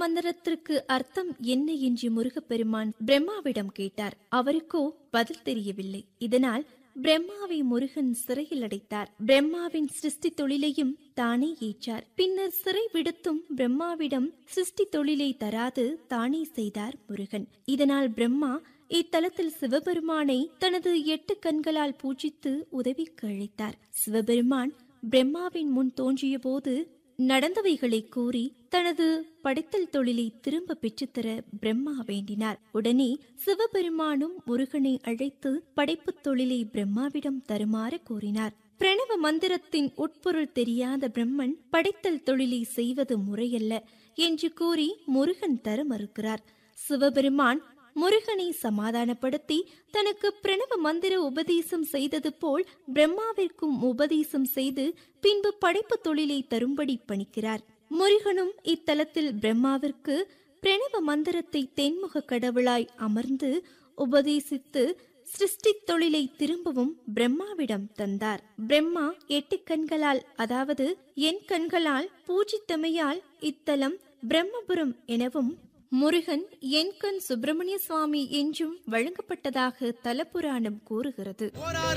மந்திரத்திற்கு அர்த்தம் என்ன என்று முருகப்பெருமான் பிரம்மாவிடம் கேட்டார் அவருக்கோ பதில் தெரியவில்லை இதனால் பிரம்மாவை முருகன் சிறையில் அடைத்தார் பிரம்மாவின் சிருஷ்டி தொழிலையும் தானே ஏற்றார் பின்னர் சிறை விடுத்தும் பிரம்மாவிடம் சிருஷ்டி தொழிலை தராது தானே செய்தார் முருகன் இதனால் பிரம்மா இத்தலத்தில் சிவபெருமானை தனது எட்டு கண்களால் பூஜித்து உதவிக்கு அழைத்தார் சிவபெருமான் பிரம்மாவின் முன் தோன்றிய போது நடந்தவைகளை கூறி தனது படைத்தல் தொழிலை திரும்ப பெற்றுத்தர பிரம்மா வேண்டினார் உடனே சிவபெருமானும் முருகனை அழைத்து படைப்புத் தொழிலை பிரம்மாவிடம் தருமாறு கூறினார் பிரணவ மந்திரத்தின் உட்பொருள் தெரியாத பிரம்மன் படைத்தல் தொழிலை செய்வது முறையல்ல என்று கூறி முருகன் தர மறுக்கிறார் சிவபெருமான் முருகனை சமாதானப்படுத்தி தனக்கு பிரணவ மந்திர உபதேசம் செய்தது போல் பிரம்மாவிற்கும் உபதேசம் செய்து பின்பு படைப்பு தொழிலை தரும்படி பணிக்கிறார் முருகனும் இத்தலத்தில் பிரம்மாவிற்கு பிரணவ மந்திரத்தை தென்முக கடவுளாய் அமர்ந்து உபதேசித்து சிருஷ்டி தொழிலை திரும்பவும் பிரம்மாவிடம் தந்தார் பிரம்மா எட்டு கண்களால் அதாவது என் கண்களால் பூஜித்தமையால் இத்தலம் பிரம்மபுரம் எனவும் முருகன் என் கண் சுப்பிரமணிய சுவாமி என்றும் வழங்கப்பட்டதாக தலபுராணம் கூறுகிறது